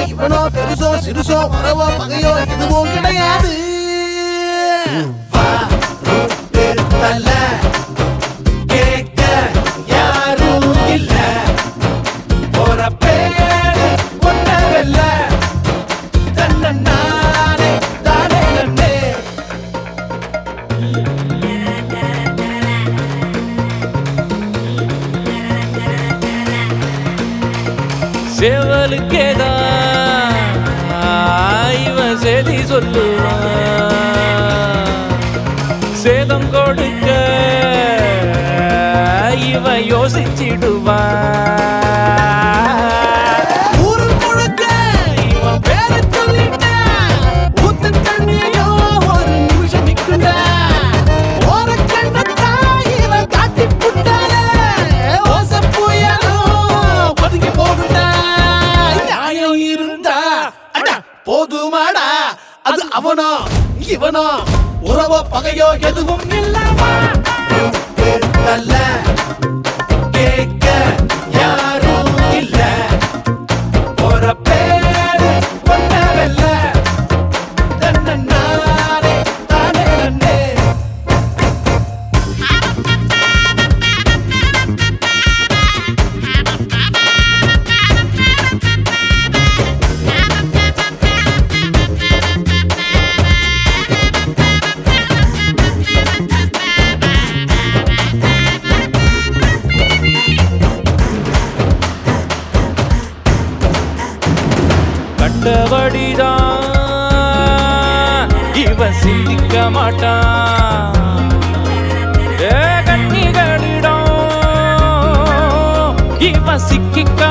இவனோ பெருசோ சிறுசோ உறவோ பகையோ எதுவும் கிடையாது வா, ரோட்டு தல, கேட்க யாரும் இல்ல. போற பேரு ஒன்னவல்ல. தன்னன்னானே, தானே நன்னே. சேவலுக்கேதான் இவன் செய்தி சொல்லுவான் சேதம் கொடுக்க இவன் யோசிச்சிடுவான் ஊரு முழுக்க இவன் பேரை சொல்லிட்டேன். ஊத்து தண்ணியோ ஒரு நிமிஷம் நிக்குண்டா. ஓரக்கண்ணத்தான் இவன் காட்டிப் புட்டானே. ஓசை புயலும் ஒதுங்கி போகுண்டா. நியாயம் இருந்தா அட போதுமாடா அது அவனோ இவனோ உறவோ பகையோ எதுவும் இல்லவா நல்ல கேட்க யாரும் இல்ல ஒரு பேரு ஒன்னவல்ல தன்னன்னானே தானே நன்னே கட்டபடிதான் இவன் சிந்திக்க மாட்டான் ஏ கண்ணிகளிடம் இவன் சிக்கிக்க